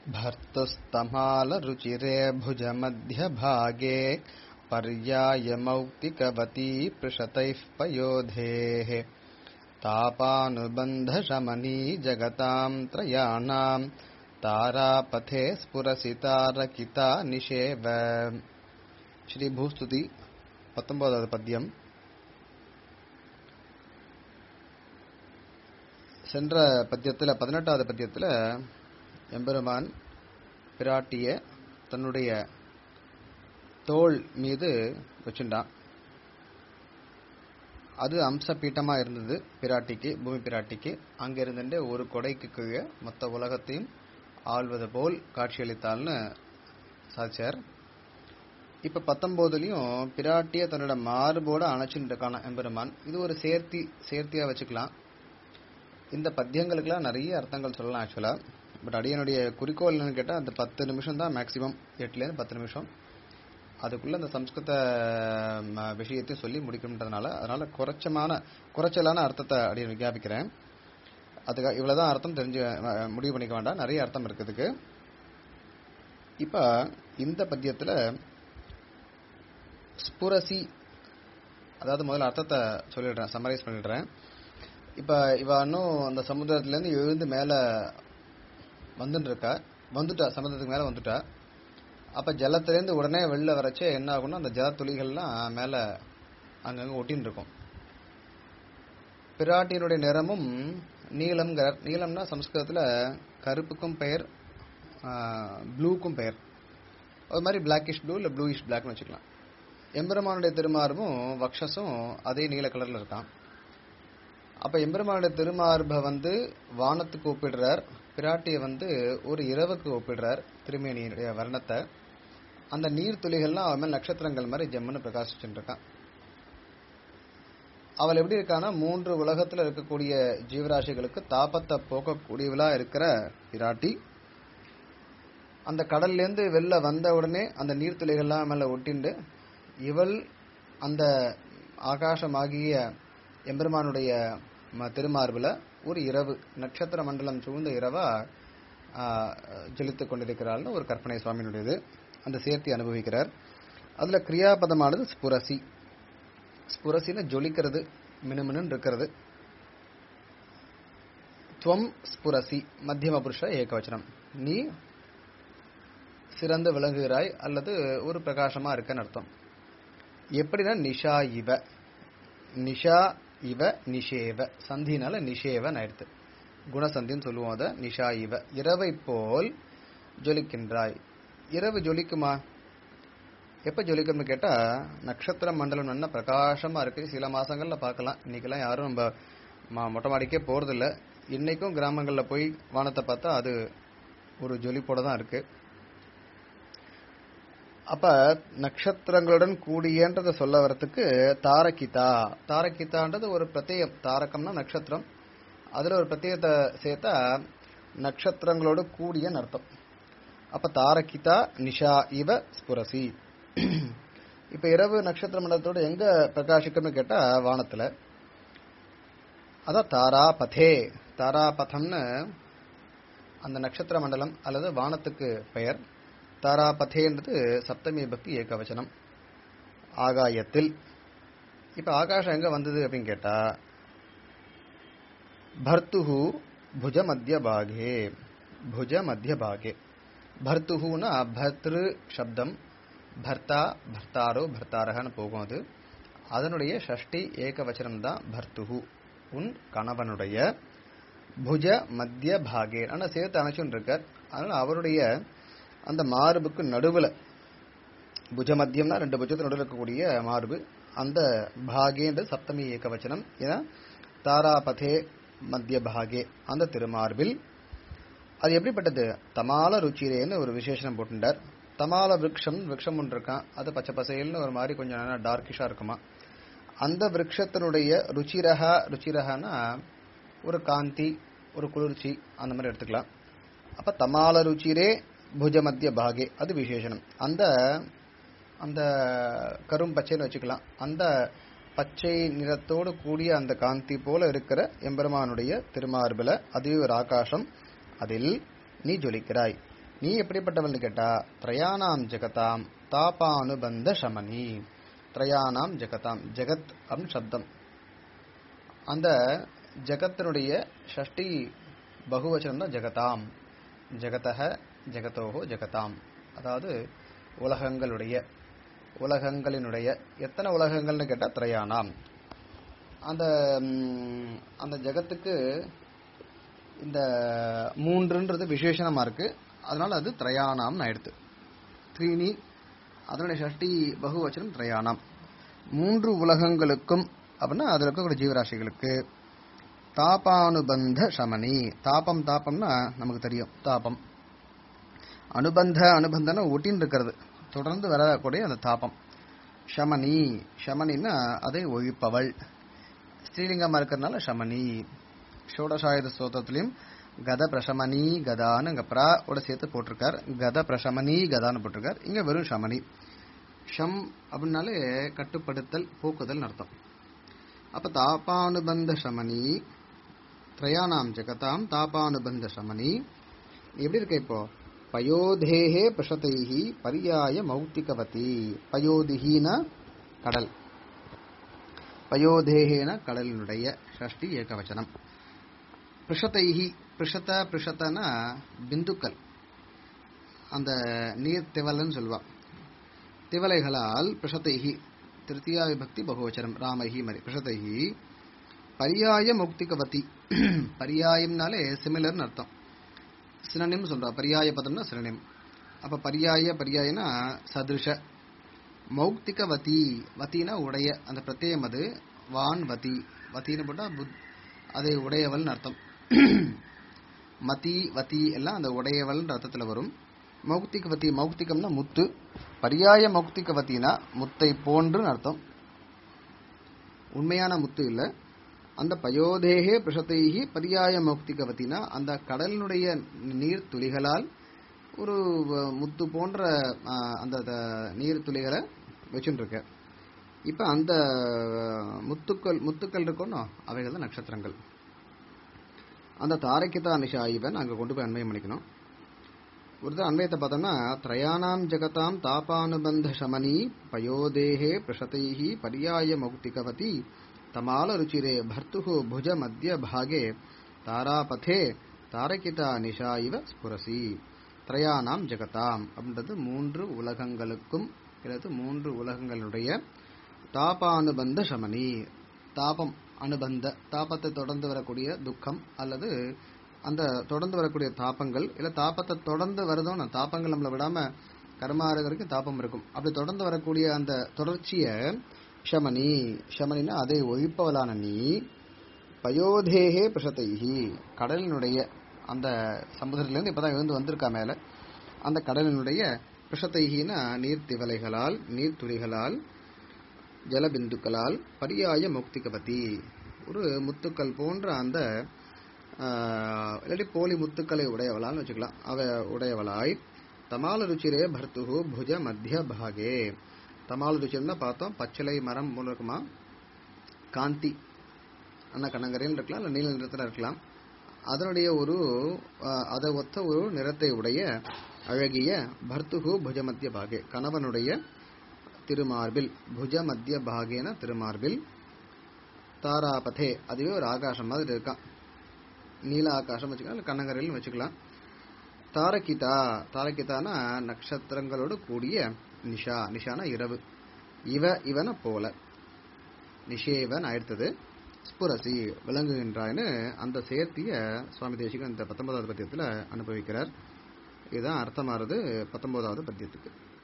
भर्तुस्तमालरुचिरे भुजमध्यभागे पर्यायमौक्तिकवती पृषतैः पयोधेः तापानुबन्धशमनी जगताम् त्रयाणाम् तारापथे स्फुरसि तारकिता निषेव ஸ்ரீ பூஸ்துதி பத்தொன்பதாவது பத்தியம் சென்ற பத்தியத்தில் பதினெட்டாவது பத்தியத்தில் எம்பெருமான் பிராட்டிய தன்னுடைய தோள் மீது வச்சுட்டான் அது அம்ச பீட்டமா இருந்தது பிராட்டிக்கு பூமி பிராட்டிக்கு அங்க இருந்துட்டு ஒரு கொடைக்கு கீழே மொத்த உலகத்தையும் ஆள்வது போல் காட்சியளித்தாள்னு சாதிச்சார் இப்ப பத்தொன்பதுலயும் பிராட்டிய தன்னோட மார்போட அணைச்சுட்டு இருக்கான எம்பெருமான் இது ஒரு சேர்த்தி சேர்த்தியா வச்சுக்கலாம் இந்த பத்தியங்களுக்கெல்லாம் நிறைய அர்த்தங்கள் சொல்லலாம் ஆக்சுவலா பட் அடியனுடைய குறிக்கோள் என்னன்னு கேட்டா அந்த பத்து நிமிஷம் தான் மேக்சிமம் எட்டுல இருந்து பத்து நிமிஷம் அதுக்குள்ள அந்த சம்ஸ்கிருத விஷயத்தையும் சொல்லி முடிக்கணுன்றதுனால அதனால குறைச்சமான குறைச்சலான அர்த்தத்தை அடியன் விஞ்ஞாபிக்கிறேன் அதுக்கு இவ்வளவுதான் அர்த்தம் தெரிஞ்சு முடிவு பண்ணிக்க வேண்டாம் நிறைய அர்த்தம் இருக்குதுக்கு இப்ப இந்த பத்தியத்துல ஸ்புரசி அதாவது முதல்ல அர்த்தத்தை சொல்லிடுறேன் சம்மரைஸ் பண்ணிடுறேன் இப்ப இவ இன்னும் அந்த சமுத்திரத்துல இருந்து எழுந்து மேல வந்துட்டு இருக்கா வந்துட்டா சமுத்திரத்துக்கு மேல வந்துட்டா அப்ப ஜலத்திலேருந்து உடனே வெளில வரச்சே என்ன ஆகும்னா அந்த ஜல துளிகள்லாம் மேல அங்கங்க ஒட்டின்னு இருக்கும் பிராட்டியினுடைய நிறமும் நீலம்ங்கிறார் நீலம்னா சம்ஸ்கிருதத்துல கருப்புக்கும் பெயர் ப்ளூக்கும் பெயர் அது மாதிரி பிளாக்கிஷ் ப்ளூ இல்ல ப்ளூயிஷ் பிளாக்னு வச்சுக்கலாம் எம்பெருமானுடைய திருமார்பும் வக்ஷஸும் அதே நீல கலர்ல இருக்கான் அப்ப எம்பெருமானுடைய திருமார்பை வந்து வானத்துக்கு ஒப்பிடுறார் பிராட்டிய வந்து ஒரு இரவுக்கு ஒப்பிடுறார் திருமேனியுடைய வர்ணத்தை அந்த நீர் துளிகள்லாம் அவன் மேல் நட்சத்திரங்கள் மாதிரி ஜம்முன்னு பிரகாசிச்சுட்டு இருக்கான் அவள் எப்படி இருக்கானா மூன்று உலகத்துல இருக்கக்கூடிய ஜீவராசிகளுக்கு தாபத்தை போக்கக்கூடியவளா இருக்கிற பிராட்டி அந்த கடல்ல இருந்து வெளில வந்த உடனே அந்த நீர்த்துளிகள்லாம் மேல ஒட்டிண்டு இவள் அந்த ஆகாசமாகிய எம்பெருமானுடைய திருமார்புல ஒரு இரவு நட்சத்திர மண்டலம் சூழ்ந்த இரவா ஜொலித்துக் கொண்டிருக்கிறாள்னு ஒரு கற்பனை சுவாமியினுடையது அந்த சேர்த்தி அனுபவிக்கிறார் அதுல கிரியாபதமானது ஸ்புரசி ஸ்புரசின்னு ஜொலிக்கிறது மினுமினு இருக்கிறது துவம் ஸ்புரசி மத்தியம புருஷ ஏகவச்சனம் நீ சிறந்து விளங்குகிறாய் அல்லது ஒரு பிரகாசமா இருக்கன்னு அர்த்தம் எப்படின்னா நிஷா இவ நிஷா இவ நிஷேவ சந்தினால நிஷேவன் ஆயிடுத்து குணசந்தின்னு சொல்லுவோம் அத நிஷா இவ இரவை போல் ஜொலிக்கின்றாய் இரவு ஜொலிக்குமா எப்ப ஜொலிக்கும்னு கேட்டா நட்சத்திர மண்டலம் நல்லா பிரகாசமா இருக்கு சில மாசங்கள்ல பார்க்கலாம் இன்னைக்கெல்லாம் யாரும் நம்ம மொட்டை மாடிக்கே போறது இல்ல இன்னைக்கும் கிராமங்கள்ல போய் வானத்தை பார்த்தா அது ஒரு ஜொலிப்போட தான் இருக்கு அப்ப நட்சத்திரங்களுடன் கூடியன்றத சொல்ல வரத்துக்கு தாரகிதா தாரகிதான்றது ஒரு பிரத்யேகம் தாரகம்னா நட்சத்திரம் அதுல ஒரு பிரத்யேகத்தை சேர்த்தா நட்சத்திரங்களோடு கூடிய அர்த்தம் அப்ப தாரகிதா நிஷா இவ ஸ்புரசி இப்ப இரவு நட்சத்திர மண்டலத்தோட எங்க பிரகாசிக்கும்னு கேட்டா வானத்துல அதான் தாராபதே தாராபதம்னு அந்த நட்சத்திர மண்டலம் அல்லது வானத்துக்கு பெயர் தாராபதேன்றது சப்தமி பக்தி ஏகவச்சனம் ஆகாயத்தில் இப்ப ஆகாஷம் எங்க வந்தது அப்படின்னு கேட்டா பர்த்துஹு புஜ மத்திய பாகே புஜ மத்திய பாகே பர்த்துஹுனா பர்திரு சப்தம் பர்த்தா பர்த்தாரோ பர்த்தாரகன்னு போகும் அது அதனுடைய ஷஷ்டி ஏகவச்சனம் தான் பர்த்துஹு உன் கணவனுடைய புஜ மத்திய பாகே ஆனா சேர்த்து அணைச்சுன்னு இருக்கார் அதனால அவருடைய அந்த மார்புக்கு நடுவுல புஜ மத்தியம்னா ரெண்டு புஜத்துக்கு நடுவில் இருக்கக்கூடிய மார்பு அந்த பாகேன்ற சப்தமி ஏகவச்சனம் ஏன்னா தாராபதே மத்திய பாகே அந்த திருமார்பில் அது எப்படிப்பட்டது தமால ருச்சிரேன்னு ஒரு விசேஷனம் போட்டுட்டார் தமால விரக்ஷம் விரக்ஷம் ஒன்று இருக்கான் அது பச்சை பசையல்னு ஒரு மாதிரி கொஞ்சம் நல்லா டார்க்கிஷா இருக்குமா அந்த விரக்ஷத்தினுடைய ருச்சிரகா ருச்சிரகானா ஒரு காந்தி ஒரு குளிர்ச்சி அந்த மாதிரி எடுத்துக்கலாம் அப்ப தமால ருச்சிரே புஜ மத்திய பாகே அது விசேஷனம் அந்த அந்த கரும் பச்சைன்னு வச்சுக்கலாம் அந்த பச்சை நிறத்தோடு கூடிய அந்த காந்தி போல இருக்கிற எம்பெருமானுடைய திருமார்பில அதுவே ஒரு ஆகாசம் அதில் நீ ஜொலிக்கிறாய் நீ எப்படிப்பட்டவள்னு கேட்டா திரயானாம் ஜெகதாம் தாபானுபந்த சமனி திரயானாம் ஜெகதாம் ஜெகத் அப்படின்னு சப்தம் அந்த ஜெகத்தினுடைய ஷஷ்டி பகுவச்சனம் தான் ஜெகதாம் ஜெகதக ஜெகதோஹோ ஜெகதாம் அதாவது உலகங்களுடைய உலகங்களினுடைய எத்தனை உலகங்கள்னு கேட்டா திரயானாம் அந்த ம், அந்த ஜெகத்துக்கு இந்த மூன்றுன்றது விசேஷணமா இருக்கு அதனால அது திரயானாம் ஆயிடுது த்ரீனி அதனுடைய ஷஷ்டி பகுவச்சனம் திரயானாம் மூன்று உலகங்களுக்கும் அப்படின்னா அதுல இருக்கக்கூடிய ஜீவராசிகளுக்கு தாபானுபந்த சமனி தாபம் தாபம்னா நமக்கு தெரியும் தாபம் அனுபந்த அனுபந்தன ஒட்டின்னு இருக்கிறது தொடர்ந்து வரக்கூடிய அந்த தாபம் ஷமனி ஷமனின்னா அதை ஒழிப்பவள் ஸ்ரீலிங்கமா இருக்கிறதுனால ஷமனி ஷோடசாயுத ஸ்தோத்திரத்திலையும் கத பிரசமனி கதான்னு அங்க பிரா ஓட சேர்த்து போட்டிருக்கார் கத பிரசமனி கதான்னு போட்டிருக்கார் இங்க வெறும் ஷமனி ஷம் அப்படின்னாலே கட்டுப்படுத்தல் போக்குதல் அர்த்தம் அப்ப தாபானுபந்த சமனி திரயானாம் ஜெகதாம் தாபானுபந்த சமனி எப்படி இருக்க இப்போ பயோதேஹே பிரஷதைஹி பரியாய மௌக்திகவதி பயோதிஹின கடல் பயோதேகேன கடலினுடைய ஷஷ்டி ஏகவச்சனம் பிருஷதைஹி பிருஷத பிருஷத்தனா பிந்துக்கள் அந்த நீர் திவலன்னு சொல்லுவா திவலைகளால் பிருஷதைஹி திருத்தியா விபக்தி பகுவச்சனம் ராமஹி மரி பிருஷதைஹி பரியாய முக்திகவதி பரியாயம்னாலே சிமிலர்னு அர்த்தம் சினனிம் சொல்றா பரியாய பதம்னா சினனிம் அப்ப பரியாய பரியாயனா சதிருஷ மௌக்திக வதி வத்தினா உடைய அந்த பிரத்யேகம் அது வான் வதி வத்தின்னு போட்டா புத் அதை உடையவள்னு அர்த்தம் மதி வதி எல்லாம் அந்த உடையவள்ன்ற அர்த்தத்துல வரும் மௌக்திக வதி மௌக்திகம்னா முத்து பரியாய மௌக்திக வத்தினா முத்தை போன்றுன்னு அர்த்தம் உண்மையான முத்து இல்ல அந்த பயோதேகே பிரஷத்தைஹி பரியாய மௌக்திகவத்தினா அந்த கடலினுடைய நீர் துளிகளால் ஒரு வ- முத்து போன்ற ஆ, அந்த த- நீர் துளிகளை வச்சுட்டு இருக்க இப்ப அந்த முத்துக்கள் முத்துக்கள் இருக்கணும் அவைகள் தான் நட்சத்திரங்கள் அந்த தாரகிதா நிஷா இவன் அங்க கொண்டு போய் அன்வயம் பண்ணிக்கணும் ஒருத்தர் அன்வயத்தை பார்த்தோம்னா திரயாணாம் ஜெகதாம் தாபானுபந்த சமனி பயோதேகே பிரஷதைஹி பரியாய மௌக்திகவதி தமால ருச்சிரே பர்த்துஹு புஜ மத்திய பாகே தாராபதே தாரகிதா நிஷா இவ ஸ்புரசி திரயானாம் ஜெகதாம் அப்படின்றது மூன்று உலகங்களுக்கும் அல்லது மூன்று உலகங்களுடைய தாபானுபந்த சமனி தாபம் அனுபந்த தாபத்தை தொடர்ந்து வரக்கூடிய துக்கம் அல்லது அந்த தொடர்ந்து வரக்கூடிய தாபங்கள் இல்ல தாபத்தை தொடர்ந்து வருதோன்னு தாபங்கள் நம்மளை விடாம கர்மா இருக்கிற வரைக்கும் தாபம் இருக்கும் அப்படி தொடர்ந்து வரக்கூடிய அந்த தொடர்ச்சிய ஷமனி ஷமனினா அதை ஒழிப்பவளான நீ பயோதேகே பிரசத்தைஹி கடலினுடைய அந்த சமுதிரத்திலிருந்து இப்பதான் எழுந்து வந்திருக்கா மேல அந்த கடலினுடைய பிரசத்தைஹினா நீர் திவலைகளால் நீர் துளிகளால் ஜலபிந்துக்களால் பரியாய முக்திகபதி ஒரு முத்துக்கள் போன்ற அந்த ஆஹ், இல்லாட்டி போலி முத்துக்களை உடையவளான்னு வச்சுக்கலாம் அவ உடையவளாய் தமால ருச்சிரே பர்த்துகு புஜ மத்திய பாகே தமால ருச்சின்னா பார்த்தோம் பச்சிலை மரம் மூலமா காந்தி அண்ணா கண்ணங்கரையில் இருக்கலாம் இல்ல நீல நிறத்துல இருக்கலாம் அதனுடைய ஒரு ஆஹ், அதை ஒத்த ஒரு நிறத்தை உடைய அழகிய பர்த்துகு புஜ மத்திய பாகே கணவனுடைய திருமார்பில் புஜ மத்திய பாகேன திருமார்பில் தாராபதே அதுவே ஒரு ஆகாசம் மாதிரி இருக்கான் நீல ஆகாசம் வச்சுக்கலாம் இல்ல கண்ணங்கரையில் வச்சுக்கலாம் தாரகிதா தாரகிதானா நட்சத்திரங்களோடு கூடிய நிஷா நிஷானா இரவு இவ இவன போல நிஷேவன் ஆயிடுத்தது ஸ்புரசி விளங்குகின்றாய்னு அந்த சேர்த்திய சுவாமி தேசிகன் இந்த பத்தொன்பதாவது பத்தியத்துல அனுபவிக்கிறார் இதுதான் அர்த்தமாறது பத்தொன்பதாவது பத்தியத்துக்கு